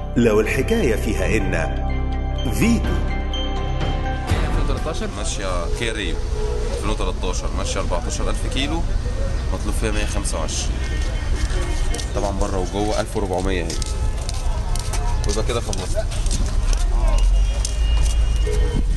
لو الحكاية فيها إن فيتو 2013 ماشية كيري 2013 ماشية 14000 كيلو مطلوب فيها 125 طبعا بره وجوه 1400 اهي ويبقى كده خلصت